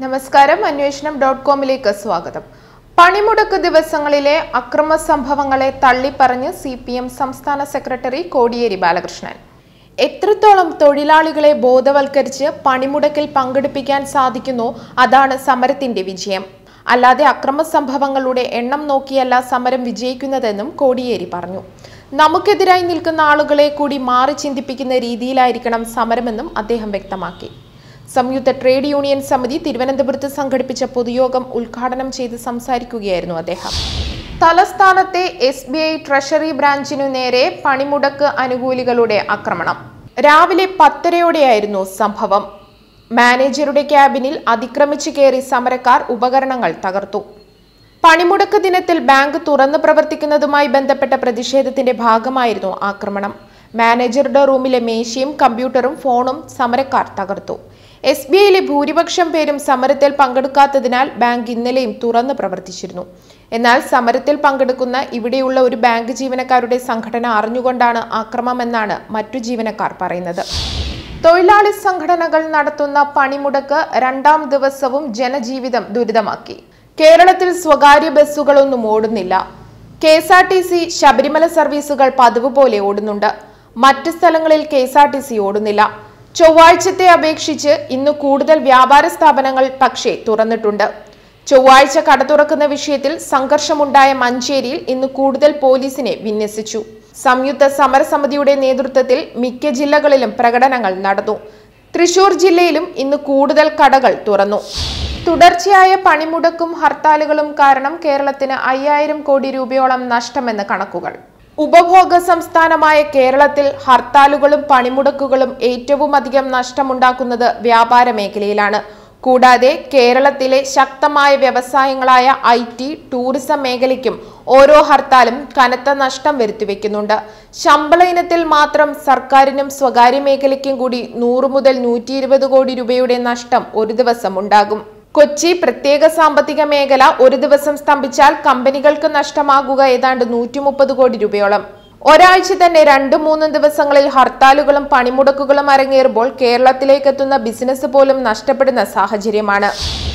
നമസ്കാരം അന്വേഷണം ഡോട്ട് കോമിലേക്ക് സ്വാഗതം പണിമുടക്ക് ദിവസങ്ങളിലെ അക്രമ സംഭവങ്ങളെ തള്ളിപ്പറഞ്ഞ് സി പി എം സംസ്ഥാന സെക്രട്ടറി കോടിയേരി ബാലകൃഷ്ണൻ എത്രത്തോളം തൊഴിലാളികളെ ബോധവൽക്കരിച്ച് പണിമുടക്കിൽ പങ്കെടുപ്പിക്കാൻ സാധിക്കുന്നോ അതാണ് സമരത്തിന്റെ വിജയം അല്ലാതെ അക്രമ സംഭവങ്ങളുടെ എണ്ണം നോക്കിയല്ല സമരം വിജയിക്കുന്നതെന്നും കോടിയേരി പറഞ്ഞു നമുക്കെതിരായി നിൽക്കുന്ന ആളുകളെ കൂടി മാറി ചിന്തിപ്പിക്കുന്ന രീതിയിലായിരിക്കണം സമരമെന്നും അദ്ദേഹം വ്യക്തമാക്കി സംയുക്ത ട്രേഡ് യൂണിയൻ സമിതി തിരുവനന്തപുരത്ത് സംഘടിപ്പിച്ച പൊതുയോഗം ഉദ്ഘാടനം ചെയ്ത് സംസാരിക്കുകയായിരുന്നു അദ്ദേഹം തലസ്ഥാനത്തെ എസ് ബി ഐ ട്രഷറി ബ്രാഞ്ചിനു നേരെ പണിമുടക്ക് അനുകൂലികളുടെ ആക്രമണം രാവിലെ പത്തരയോടെയായിരുന്നു സംഭവം മാനേജറുടെ ക്യാബിനിൽ അതിക്രമിച്ചു കയറി സമരക്കാർ ഉപകരണങ്ങൾ തകർത്തു പണിമുടക്ക് ദിനത്തിൽ ബാങ്ക് തുറന്നു പ്രവർത്തിക്കുന്നതുമായി ബന്ധപ്പെട്ട പ്രതിഷേധത്തിന്റെ ഭാഗമായിരുന്നു ആക്രമണം മാനേജറുടെ റൂമിലെ മേശയും കമ്പ്യൂട്ടറും ഫോണും സമരക്കാർ തകർത്തു എസ് ബി ഐയിലെ ഭൂരിപക്ഷം പേരും സമരത്തിൽ പങ്കെടുക്കാത്തതിനാൽ ബാങ്ക് ഇന്നലെയും തുറന്നു പ്രവർത്തിച്ചിരുന്നു എന്നാൽ സമരത്തിൽ പങ്കെടുക്കുന്ന ഇവിടെയുള്ള ഒരു ബാങ്ക് ജീവനക്കാരുടെ സംഘടന അറിഞ്ഞുകൊണ്ടാണ് ആക്രമമെന്നാണ് മറ്റു ജീവനക്കാർ പറയുന്നത് തൊഴിലാളി സംഘടനകൾ നടത്തുന്ന പണിമുടക്ക് രണ്ടാം ദിവസവും ജനജീവിതം ദുരിതമാക്കി കേരളത്തിൽ സ്വകാര്യ ബസ്സുകളൊന്നും ഓടുന്നില്ല K S R T C Sabarimala സർവീസുകൾ പതിവ് പോലെ ഓടുന്നുണ്ട് മറ്റ് സ്ഥലങ്ങളിൽ K S R T C ഓടുന്നില്ല ചൊവ്വാഴ്ചത്തെ അപേക്ഷിച്ച് ഇന്ന് കൂടുതൽ വ്യാപാര സ്ഥാപനങ്ങൾ പക്ഷേ തുറന്നിട്ടുണ്ട് ചൊവ്വാഴ്ച കട തുറക്കുന്ന വിഷയത്തിൽ സംഘർഷമുണ്ടായ മഞ്ചേരിയിൽ ഇന്ന് കൂടുതൽ പോലീസിനെ വിന്യസിച്ചു സംയുക്ത സമരസമിതിയുടെ നേതൃത്വത്തിൽ മിക്ക ജില്ലകളിലും പ്രകടനങ്ങൾ നടന്നു തൃശൂർ ജില്ലയിലും ഇന്ന് കൂടുതൽ കടകൾ തുറന്നു തുടർച്ചയായ പണിമുടക്കും ഹർത്താലുകളും കാരണം കേരളത്തിന് അയ്യായിരം കോടി രൂപയോളം നഷ്ടമെന്ന് കണക്കുകൾ ഉപഭോഗ സംസ്ഥാനമായ കേരളത്തിൽ ഹർത്താലുകളും പണിമുടക്കുകളും ഏറ്റവും അധികം നഷ്ടമുണ്ടാക്കുന്നത് വ്യാപാര മേഖലയിലാണ് കൂടാതെ കേരളത്തിലെ ശക്തമായ വ്യവസായങ്ങളായ ഐ ടി ടൂറിസം മേഖലയ്ക്കും ഓരോ ഹർത്താലും കനത്ത നഷ്ടം വരുത്തിവെക്കുന്നുണ്ട് ശമ്പള ഇനത്തിൽ മാത്രം സർക്കാരിനും സ്വകാര്യ മേഖലയ്ക്കും കൂടി നൂറ് മുതൽ നൂറ്റി ഇരുപത് കോടി രൂപയുടെ നഷ്ടം ഒരു ദിവസം ഉണ്ടാകും കൊച്ചി പ്രത്യേക സാമ്പത്തിക മേഖല ഒരു ദിവസം സ്തംഭിച്ചാൽ കമ്പനികൾക്ക് നഷ്ടമാകുക ഏതാണ്ട് നൂറ്റി മുപ്പത് കോടി രൂപയോളം ഒരാഴ്ച തന്നെ രണ്ടും മൂന്നും ദിവസങ്ങളിൽ ഹർത്താലുകളും പണിമുടക്കുകളും അരങ്ങേറുമ്പോൾ കേരളത്തിലേക്ക് എത്തുന്ന ബിസിനസ് പോലും നഷ്ടപ്പെടുന്ന സാഹചര്യമാണ്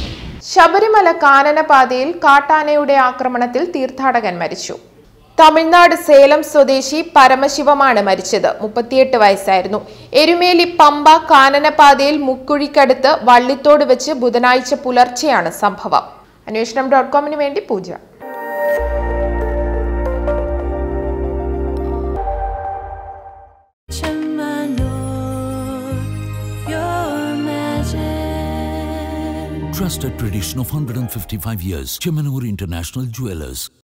ശബരിമല കാനനപാതയിൽ കാട്ടാനയുടെ ആക്രമണത്തിൽ തീർത്ഥാടകൻ മരിച്ചു തമിഴ്നാട് സേലം സ്വദേശി പരമശിവമാണ് മരിച്ചത് മുപ്പത്തിയെട്ട് വയസ്സായിരുന്നു എരുമേലി പമ്പ കാനനപാതയിൽ മുക്കുഴിക്കടുത്ത് വള്ളിത്തോട് വെച്ച് ബുധനാഴ്ച പുലർച്ചെയാണ് സംഭവം അന്വേഷണം ഡോട്ട് കോമിന് വേണ്ടി പൂജ Trusted tradition of 155 years. Chemanur International Jewelers.